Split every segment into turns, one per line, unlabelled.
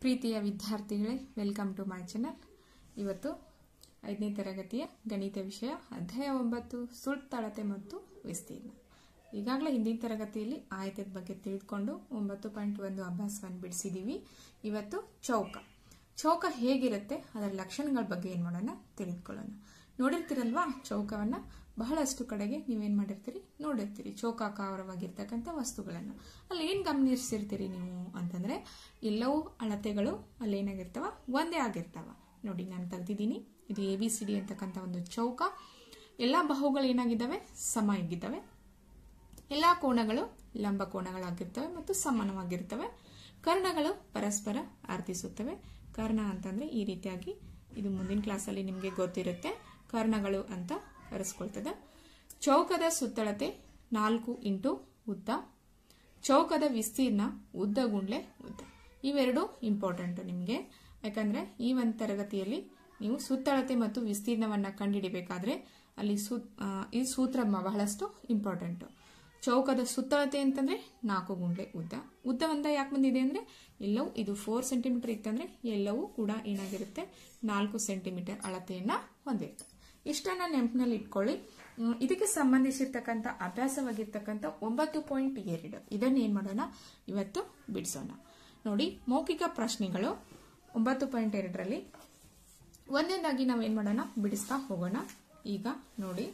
ಪ್ರೀತಿಯ ವಿದ್ಯಾರ್ಥಿಗಳೇ welcome to my channel ಇವತ್ತು ಐದನೇ ತರಗತಿಯ ಗಣಿತ ವಿಷಯ ಅಧ್ಯಾಯ ಒಂಬತ್ತು ಸುಳ್ತಾಳತೆ ಮತ್ತು ವಿಸ್ತೀರ್ಣ ಈಗಾಗಲೇ ಹಿಂದಿನ ತರಗತಿಯಲ್ಲಿ ಆಯತದ ಬಗ್ಗೆ ತಿಳಿದುಕೊಂಡು ಒಂಬತ್ತು ಪಾಯಿಂಟ್ ಒಂದು ಅಭ್ಯಾಸವನ್ನು ಬಿಡಿಸಿದ್ದೀವಿ ಇವತ್ತು ಚೌಕ ಚೌಕ ಹೇಗಿರುತ್ತೆ ಅದರ ಲಕ್ಷಣಗಳ ಬಗ್ಗೆ ಏನು ಮಾಡೋಣ ತಿಳಿದುಕೊಳ್ಳೋಣ ನೋಡಿರ್ತೀರಲ್ವಾ ಚೌಕವನ್ನ ಬಹಳಷ್ಟು ಕಡೆಗೆ ನೀವೇನ್ ಮಾಡಿರ್ತೀರಿ ನೋಡಿರ್ತೀರಿ ಚೌಕಾಕಾರವಾಗಿರ್ತಕ್ಕಂಥ ವಸ್ತುಗಳನ್ನು ಅಲ್ಲಿ ಏನ್ ಗಮನಿಸಿರ್ತೀರಿ ನೀವು ಅಂತಂದ್ರೆ ಎಲ್ಲವೂ ಅಳತೆಗಳು ಅಲ್ಲಿ ಏನಾಗಿರ್ತಾವ ಒಂದೇ ಆಗಿರ್ತಾವ ನೋಡಿ ನಾನು ತೆಗ್ದಿದ್ದೀನಿ ಇದು ಎ ಬಿ ಸಿ ಡಿ ಅಂತಕ್ಕಂಥ ಒಂದು ಚೌಕ ಎಲ್ಲಾ ಬಾಹುಗಳು ಏನಾಗಿದ್ದಾವೆ ಸಮ ಆಗಿದ್ದಾವೆ ಎಲ್ಲಾ ಕೋಣಗಳು ಲಂಬ ಕೋಣಗಳಾಗಿರ್ತವೆ ಮತ್ತು ಸಮಾನವಾಗಿರ್ತವೆ ಕರ್ಣಗಳು ಪರಸ್ಪರ ಅರ್ಥಿಸುತ್ತವೆ ಕರ್ಣ ಅಂತಂದ್ರೆ ಈ ರೀತಿಯಾಗಿ ಇದು ಮುಂದಿನ ಕ್ಲಾಸಲ್ಲಿ ನಿಮಗೆ ಗೊತ್ತಿರುತ್ತೆ ಕರ್ಣಗಳು ಅಂತ ಕರೆಸ್ಕೊಳ್ತದೆ ಚೌಕದ ಸುತ್ತಳತೆ ನಾಲ್ಕು ಇಂಟು ಉದ್ದ ಚೌಕದ ವಿಸ್ತೀರ್ಣ ಉದ್ದ ಗುಂಡ್ಲೆ ಉದ್ದ ಇವೆರಡು ಇಂಪಾರ್ಟೆಂಟ್ ನಿಮಗೆ ಯಾಕಂದ್ರೆ ಈ ಒಂದು ತರಗತಿಯಲ್ಲಿ ನೀವು ಸುತ್ತಳತೆ ಮತ್ತು ವಿಸ್ತೀರ್ಣವನ್ನ ಕಂಡುಹಿಡಿಬೇಕಾದ್ರೆ ಅಲ್ಲಿ ಸೂ ಆ, ಈ ಸೂತ್ರ ಮ- ಬಹಳಷ್ಟು ಇಂಪಾರ್ಟೆಂಟ್ ಚೌಕದ ಸುತ್ತಳತೆ ಅಂತಂದ್ರೆ ನಾಲ್ಕು ಗುಂಡ್ಲೆ ಉದ್ದ ಉದ್ದ ಒಂದ ಯಾಕೆ ಬಂದಿದೆ ಅಂದ್ರೆ ಎಲ್ಲವೂ ಇದು ಫೋರ್ ಸೆಂಟಿಮೀಟರ್ ಇತ್ತಂದ್ರೆ ಎಲ್ಲವೂ ಕೂಡ ಏನಾಗಿರುತ್ತೆ ನಾಲ್ಕು ಸೆಂಟಿಮೀಟರ್ ಅಳತೆಯನ್ನ ಹೊಂದಿರುತ್ತೆ ಇಷ್ಟನ್ನ ನೆನಪಿನಲ್ಲಿ ಇಟ್ಕೊಳ್ಳಿ ಹ್ಮ್, ಇದಕ್ಕೆ ಸಂಬಂಧಿಸಿರ್ತಕ್ಕಂಥ ಅಭ್ಯಾಸವಾಗಿರ್ತಕ್ಕಂಥ ಒಂಬತ್ತು ಪಾಯಿಂಟ್ ಎರಡು ಇದನ್ನ ಏನ್ ಮಾಡೋಣ ಇವತ್ತು ಬಿಡಿಸೋಣ ನೋಡಿ ಮೌಖಿಕ ಪ್ರಶ್ನೆಗಳು ಒಂಬತ್ತು ಪಾಯಿಂಟ್ ಎರಡರಲ್ಲಿ ಒಂದನೇದಾಗಿ ನಾವೇನ್ ಮಾಡೋಣ ಬಿಡಿಸ್ತಾ ಹೋಗೋಣ ಈಗ ನೋಡಿ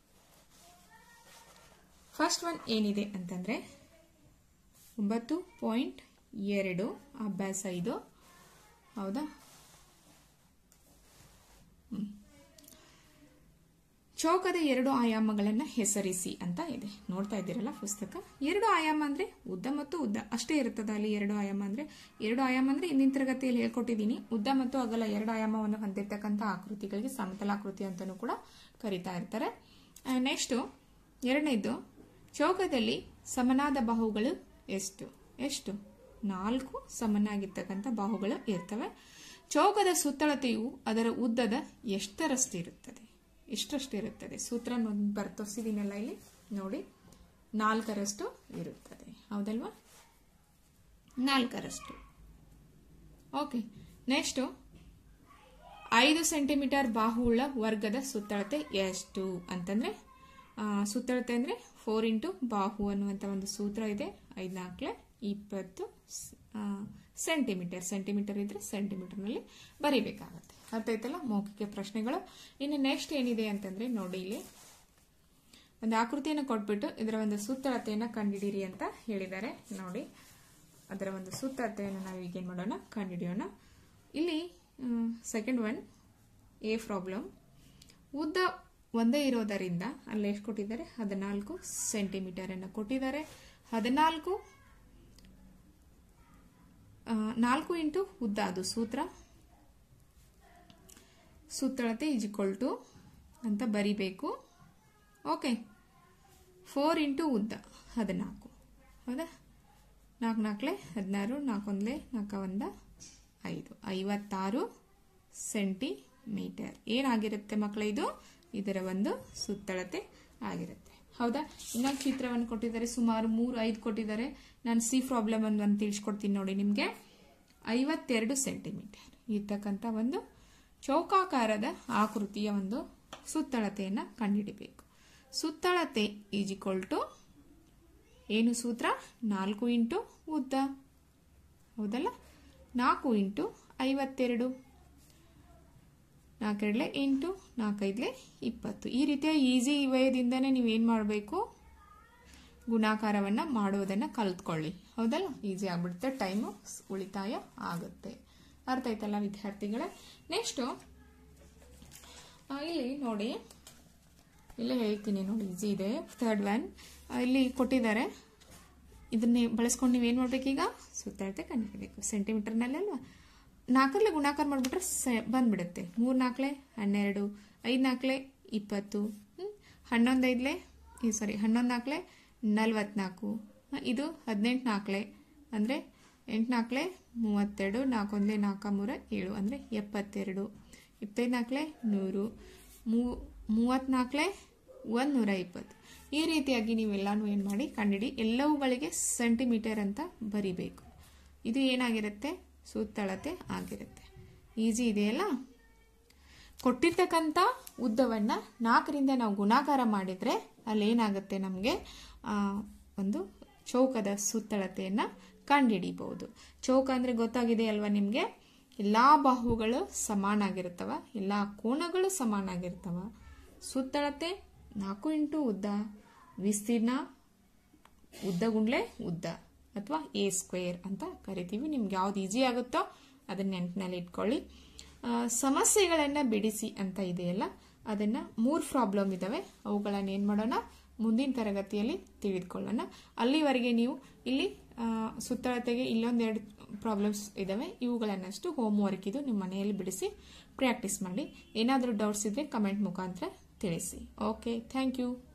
ಫಸ್ಟ್ ಒನ್ ಏನಿದೆ ಅಂತಂದ್ರೆ ಒಂಬತ್ತು ಪಾಯಿಂಟ್ ಎರಡು ಅಭ್ಯಾಸ ಇದು ಹೌದಾ ಹ್ಮ್. ಚೌಕದ ಎರಡು ಆಯಾಮಗಳನ್ನ ಹೆಸರಿಸಿ ಅಂತ ಇದೆ ನೋಡ್ತಾ ಇದ್ದೀರಲ್ಲ ಪುಸ್ತಕ ಎರಡು ಆಯಾಮ ಅಂದ್ರೆ ಉದ್ದ ಮತ್ತು ಉದ್ದ ಅಷ್ಟೇ ಇರ್ತದ ಅಲ್ಲಿ ಎರಡು ಆಯಾಮ ಅಂದ್ರೆ ಎರಡು ಆಯಾಮ ಅಂದ್ರೆ ಇಂದಿನ ತರಗತಿಯಲ್ಲಿ ಹೇಳ್ಕೊಟ್ಟಿದ್ದೀನಿ ಉದ್ದ ಮತ್ತು ಅಗಲ ಎರಡು ಆಯಾಮವನ್ನು ಹೊಂದಿರತಕ್ಕಂಥ ಆಕೃತಿಗಳಿಗೆ ಸಮತಲಾಕೃತಿ ಅಂತಾನೂ ಕೂಡ ಕರಿತಾ ಇರ್ತಾರೆ ನೆಕ್ಸ್ಟ್ ಎರಡನೇದು ಚೌಕದಲ್ಲಿ ಸಮನಾದ ಬಾಹುಗಳು ಎಷ್ಟು ಎಷ್ಟು ನಾಲ್ಕು ಸಮನಾಗಿರ್ತಕ್ಕಂಥ ಬಾಹುಗಳು ಇರ್ತವೆ ಚೌಕದ ಸುತ್ತಳತೆಯು ಅದರ ಉದ್ದದ ಎಷ್ಟರಷ್ಟಿರುತ್ತದೆ ಎಷ್ಟರಷ್ಟಿರುತ್ತದೆ ಸೂತ್ರ ಬರ್ತೋಸಿದೀನಲ್ಲ ಇಲ್ಲಿ ನೋಡಿ ನಾಲ್ಕರಷ್ಟು ಇರುತ್ತದೆ ಹೌದಲ್ವಾ ನಾಲ್ಕರಷ್ಟು ಓಕೆ ನೆಕ್ಸ್ಟ್ ಐದು ಸೆಂಟಿಮೀಟರ್ ಬಾಹುಳ್ಳ ವರ್ಗದ ಸುತ್ತಳತೆ ಎಷ್ಟು ಅಂತಂದ್ರೆ ಆ, ಸುತ್ತಳತೆ ಅಂದ್ರೆ ಫೋರ್ ಇಂಟು ಬಾಹು ಅನ್ನುವಂತ ಒಂದು ಸೂತ್ರ ಇದೆ ಐದ್ನಾಲ್ಕಲೆ ಇಪ್ಪತ್ತು ಸ್- ಆ, ಸೆಂಟಿಮೀಟರ್ ಸೆಂಟಿಮೀಟರ್ ಇದ್ರೆ ಸೆಂಟಿಮೀಟರ್ ನಲ್ಲಿ ಬರಿಬೇಕಾಗತ್ತೆ ಅರ್ಥ ಆಯ್ತಲ್ಲ ಮೌಖಿಕ ಪ್ರಶ್ನೆಗಳು ಇನ್ನು ನೆಕ್ಸ್ಟ್ ಏನಿದೆ ಅಂತಂದ್ರೆ ನೋಡಿ ಇಲ್ಲಿ ಒಂದು ಆಕೃತಿಯನ್ನು ಕೊಟ್ಬಿಟ್ಟು ಇದರ ಒಂದು ಸುತ್ತಳತೆಯನ್ನ ಕಂಡುಹಿಡಿಯಿರಿ ಅಂತ ಹೇಳಿದ್ದಾರೆ ನೋಡಿ ಅದರ ಒಂದು ಸುತ್ತಳತೆಯನ್ನು ನಾವು ಈಗ ಏನ್ ಮಾಡೋಣ ಕಂಡುಹಿಡಿಯೋಣ ಇಲ್ಲಿ ಸೆಕೆಂಡ್ ಒನ್ ಎ ಪ್ರಾಬ್ಲಮ್ ಉದ್ದ ಒಂದೇ ಇರೋದರಿಂದ ಅಲ್ಲಿ ಎಷ್ಟು ಕೊಟ್ಟಿದ್ದಾರೆ ಹದಿನಾಲ್ಕು ಸೆಂಟಿಮೀಟರ್ ಅನ್ನು ಕೊಟ್ಟಿದ್ದಾರೆ ಹದಿನಾಲ್ಕು ಆ, ನಾಲ್ಕು ಇಂಟು ಉದ್ದ ಅದು ಸೂತ್ರ ಸುತ್ತಳತೆ ಇಜಿಕ್ವಲ್ ಟು ಅಂತ ಬರಿಬೇಕು ಓಕೆ ಫೋರ್ ಇಂಟು ಉದ್ದ ಹದಿನಾಲ್ಕು ಹೌದಾ ನಾಲ್ಕು ನಾಲ್ಕಲೆ ಹದಿನಾರು ನಾಲ್ಕೊಂದ್ಲೆ ನಾಲ್ಕ ಒಂದ ಐದು ಐವತ್ತಾರು ಸೆಂಟಿಮೀಟರ್ ಏನಾಗಿರುತ್ತೆ ಮಕ್ಕಳ ಇದು ಇದರ ಒಂದು ಸುತ್ತಳತೆ ಆಗಿರುತ್ತೆ ಹೌದಾ ಇನ್ನೊಂದು ಚಿತ್ರವನ್ನು ಕೊಟ್ಟಿದ್ದಾರೆ ಸುಮಾರು ಮೂರು ಐದು ಕೊಟ್ಟಿದ್ದಾರೆ ನಾನು ಸಿ ಪ್ರಾಬ್ಲಮ್ ಒಂದು ಒಂದು ತಿಳಿಸ್ಕೊಡ್ತೀನಿ ನೋಡಿ ನಿಮಗೆ ಐವತ್ತೆರಡು ಸೆಂಟಿಮೀಟರ್ ಇರ್ತಕ್ಕಂಥ ಒಂದು ಚೌಕಾಕಾರದ ಆಕೃತಿಯ ಒಂದು ಸುತ್ತಳತೆಯನ್ನು ಕಂಡುಹಿಡಿಬೇಕು ಸುತ್ತಳತೆ ಈಸ್ ಈಕ್ವಲ್ ಟು ಏನು ಸೂತ್ರ ನಾಲ್ಕು ಇಂಟು ಉದ್ದ ಹೌದಲ್ಲ ನಾಲ್ಕು ಇಂಟು ಐವತ್ತೆರಡು ನಾಲ್ಕೆರಡ್ಲೆ ಎಂಟು ನಾಲ್ಕೈದ್ಲೆ ಇಪ್ಪತ್ತು ಈ ರೀತಿಯ ಈಸಿ ವಯದಿಂದನೇ ನೀವೇನು ಮಾಡಬೇಕು ಗುಣಾಕಾರವನ್ನು ಮಾಡೋದನ್ನು ಕಲ್ತ್ಕೊಳ್ಳಿ ಹೌದಲ್ಲ ಈಸಿ ಆಗ್ಬಿಡುತ್ತೆ ಟೈಮು ಉಳಿತಾಯ ಆಗುತ್ತೆ ಅರ್ಥ ಆಯ್ತಲ್ಲ ವಿದ್ಯಾರ್ಥಿಗಳೇ ನೆಕ್ಸ್ಟು ಇಲ್ಲಿ ನೋಡಿ ಇಲ್ಲೇ ಹೇಳ್ತೀನಿ ನೋಡಿ ಈಸಿ ಇದೆ ಥರ್ಡ್ ಒನ್ ಇಲ್ಲಿ ಕೊಟ್ಟಿದ್ದಾರೆ ಇದನ್ನೇ ಬಳಸ್ಕೊಂಡು ನೀವೇನು ಮಾಡ್ಬೇಕೀಗ ಸುತ್ತಳತೆ ಕಂಡುಹಿಡಬೇಕು ಸೆಂಟಿಮೀಟರ್ನಲ್ಲಿ ಅಲ್ವಾ ನಾಲ್ಕರಲ್ಲಿ ಗುಣಾಕಾರ ಮಾಡಿಬಿಟ್ರೆ ಸೆ ಬಂದ್ಬಿಡುತ್ತೆ ಮೂರು ನಾಲ್ಕಲೆ ಹನ್ನೆರಡು ಐದು ನಾಲ್ಕಲೆ ಇಪ್ಪತ್ತು ಹ್ಮ್? ಹನ್ನೊಂದು ಐದ್ಲೆ ಈ ಸಾರಿ ಹನ್ನೊಂದು ನಾಲ್ಕಲೆ ನಲ್ವತ್ನಾಲ್ಕು ಹ, ಇದು ಹದಿನೆಂಟು ನಾಲ್ಕಲೆ ಅಂದರೆ ಎಂಟು ನಾಲ್ಕಲೆ ಮೂವತ್ತೆರಡು ನಾಲ್ಕೊಂದ್ಲೆ ನಾಲ್ಕ ಮೂರ ಏಳು ಅಂದರೆ ಎಪ್ಪತ್ತೆರಡು ಇಪ್ಪತ್ತೈದು ನಾಲ್ಕಲೆ ನೂರು ಮೂ ಮೂವತ್ನಾಲ್ಕಲೆ ಒಂದು ನೂರ ಇಪ್ಪತ್ತು ಈ ರೀತಿಯಾಗಿ ನೀವೆಲ್ಲಾನು ಏನು ಮಾಡಿ ಕಂಡಿಡಿ ಎಲ್ಲವುಗಳಿಗೆ ಸೆಂಟಿಮೀಟರ್ ಅಂತ ಬರಿಬೇಕು ಇದು ಏನಾಗಿರುತ್ತೆ ಸುತ್ತಳತೆ ಆಗಿರುತ್ತೆ ಈಸಿ ಇದೆಯಲ್ಲ ಕೊಟ್ಟಿರ್ತಕ್ಕಂಥ ಉದ್ದವನ್ನು ನಾಲ್ಕರಿಂದ ನಾವು ಗುಣಾಕಾರ ಮಾಡಿದರೆ ಅಲ್ಲಿ ಏನಾಗುತ್ತೆ ನಮಗೆ ಒಂದು ಚೌಕದ ಸುತ್ತಳತೆಯನ್ನು ಕಂಡುಹಿಡಿಬಹುದು ಚೌಕ ಅಂದರೆ ಗೊತ್ತಾಗಿದೆ ಅಲ್ವಾ ನಿಮಗೆ ಎಲ್ಲ ಬಾಹುಗಳು ಸಮಾನಾಗಿರ್ತವ ಎಲ್ಲ ಕೋನಗಳು ಸಮಾನಾಗಿರ್ತವ ಸುತ್ತಳತೆ ನಾಲ್ಕು ಇಂಟು ಉದ್ದ ವಿಸ್ತೀರ್ಣ ಉದ್ದ ಗುಂಡ್ಲೆ ಉದ್ದ ಅಥವಾ ಎ ಸ್ಕ್ವೇರ್ ಅಂತ ಕರಿತೀವಿ ನಿಮ್ಗೆ ಯಾವ್ದು ಈಸಿ ಆಗುತ್ತೋ ಅದನ್ನ ನೆನಪಿನಲ್ಲಿ ಇಟ್ಕೊಳ್ಳಿ ಸಮಸ್ಯೆಗಳನ್ನು ಬಿಡಿಸಿ ಅಂತ ಇದೆಯಲ್ಲ ಅದನ್ನು ಮೂರು ಪ್ರಾಬ್ಲಮ್ ಇದ್ದಾವೆ ಅವುಗಳನ್ನು ಏನು ಮಾಡೋಣ ಮುಂದಿನ ತರಗತಿಯಲ್ಲಿ ತಿಳಿದುಕೊಳ್ಳೋಣ ಅಲ್ಲಿವರೆಗೆ ನೀವು ಇಲ್ಲಿ ಸುತ್ತಳತೆಗೆ ಇಲ್ಲೊಂದೆರಡು ಪ್ರಾಬ್ಲಮ್ಸ್ ಇದ್ದಾವೆ ಇವುಗಳನ್ನಷ್ಟು ಹೋಮ್ ವರ್ಕ್ ಇದು ನಿಮ್ಮ ಮನೆಯಲ್ಲಿ ಬಿಡಿಸಿ ಪ್ರಾಕ್ಟೀಸ್ ಮಾಡಿ ಏನಾದರೂ ಡೌಟ್ಸ್ ಇದ್ದರೆ ಕಮೆಂಟ್ ಮುಖಾಂತರ ತಿಳಿಸಿ ಓಕೆ ಥ್ಯಾಂಕ್ ಯು